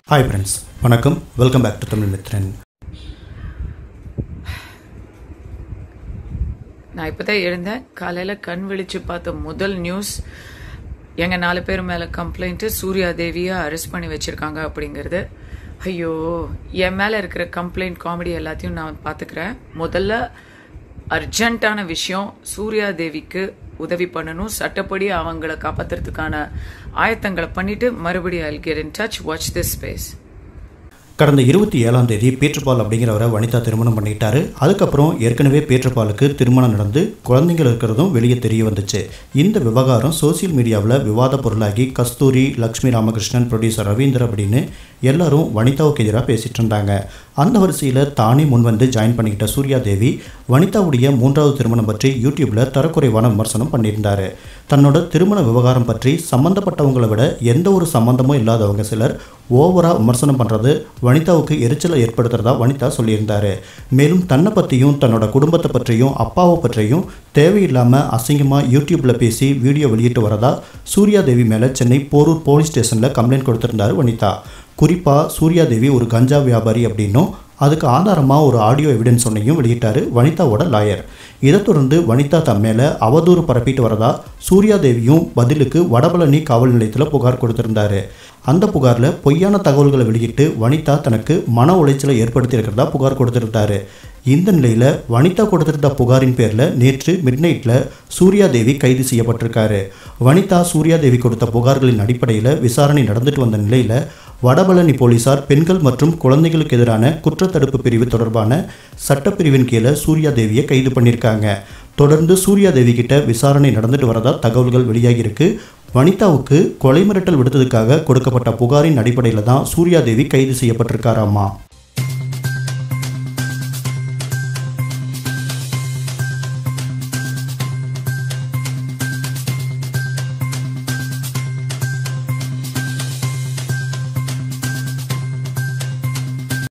hi friends வணக்கம் welcome back to Tamil Mithran நான் இப்போ தான் எழுந்தேன் காலையில் கண் விழிச்சு பார்த்த முதல் நியூஸ் எங்கள் நாலு பேர் மேலே கம்ப்ளைண்ட்டு சூர்யா தேவியை அரெஸ்ட் பண்ணி வச்சுருக்காங்க அப்படிங்கிறது ஐயோ என் மேலே இருக்கிற கம்ப்ளைண்ட் காமெடி எல்லாத்தையும் நான் பார்த்துக்கிறேன் முதல்ல அர்ஜென்ட்டான விஷயம் சூர்யா தேவிக்கு உதவி பண்ணணும் சட்டப்படி அவங்கள காப்பாற்றுறதுக்கான ஆயத்தங்களை பண்ணிவிட்டு மறுபடியும் I'll get in touch watch this space கடந்த இருபத்தி ஏழாம் தேதி பீட்டர்பால் அப்படிங்கிறவரை வனிதா திருமணம் பண்ணிக்கிட்டாரு அதுக்கப்புறம் ஏற்கனவே பீட்டர்பாலுக்கு திருமணம் நடந்து குழந்தைங்கள் இருக்கிறதும் வெளியே தெரிய வந்துச்சு இந்த விவகாரம் சோசியல் மீடியாவில் விவாத பொருளாகி கஸ்தூரி லக்ஷ்மி ராமகிருஷ்ணன் ப்ரொடியூசர் ரவீந்தர் அப்படின்னு எல்லாரும் வனிதாவுக்கு எதிராக பேசிட்டு இருந்தாங்க அந்த வரிசையில் தானே முன் வந்து ஜாயின் பண்ணிக்கிட்ட சூர்யா தேவி வனிதாவுடைய மூன்றாவது திருமணம் பற்றி யூடியூப்பில் தரக்குறைவான விமர்சனம் பண்ணியிருந்தாரு தன்னோட திருமண விவகாரம் பற்றி சம்மந்தப்பட்டவங்களை விட எந்த ஒரு சம்மந்தமும் இல்லாதவங்க சிலர் ஓவராக விமர்சனம் பண்ணுறது வனிதாவுக்கு எரிச்சலை ஏற்படுத்துறதா வனிதா சொல்லியிருந்தாரு மேலும் தன்னை பற்றியும் தன்னோட குடும்பத்தை பற்றியும் அப்பாவை பற்றியும் தேவையில்லாமல் அசிங்கமாக யூடியூப்பில் பேசி வீடியோ வெளியிட்டு வரதா சூர்யா தேவி மேலே சென்னை போரூர் போலீஸ் ஸ்டேஷனில் கம்ப்ளைண்ட் கொடுத்திருந்தாரு வனிதா குறிப்பாக சூர்யா தேவி ஒரு கஞ்சா வியாபாரி அப்படின்னும் அதுக்கு ஆதாரமாக ஒரு ஆடியோ எவிடன்ஸ் ஒன்றையும் வெளியிட்டார் வனிதாவோட லாயர் இதைத் தொடர்ந்து வனிதா தம் மேலே அவதூறு பரப்பிட்டு வரதா சூர்யா தேவியும் பதிலுக்கு வடபழனி காவல் நிலையத்தில் புகார் கொடுத்திருந்தாரு அந்த புகாரில் பொய்யான தகவல்களை வெளியிட்டு வனிதா தனக்கு மன உளைச்சலை ஏற்படுத்தியிருக்கிறதா புகார் கொடுத்திருந்தாரு இந்த நிலையில் வனிதா கொடுத்திருந்த புகாரின் பேரில் நேற்று மிட்நைட்டில் சூர்யா தேவி கைது செய்யப்பட்டிருக்காரு வனிதா சூர்யா தேவி கொடுத்த புகார்களின் அடிப்படையில் விசாரணை நடந்துட்டு வந்த நிலையில் வடபழனி போலீசார் பெண்கள் மற்றும் குழந்தைகளுக்கு எதிரான குற்றத்தடுப்பு பிரிவு தொடர்பான சட்டப்பிரிவின் கீழே சூர்யா தேவியை கைது பண்ணியிருக்காங்க தொடர்ந்து சூர்யா தேவி கிட்ட விசாரணை நடந்துட்டு வரதா தகவல்கள் வெளியாகியிருக்கு வனிதாவுக்கு கொலை மிரட்டல் விடுத்ததுக்காக கொடுக்கப்பட்ட புகாரின் அடிப்படையில் தான் சூர்யா தேவி கைது செய்யப்பட்டிருக்காராமா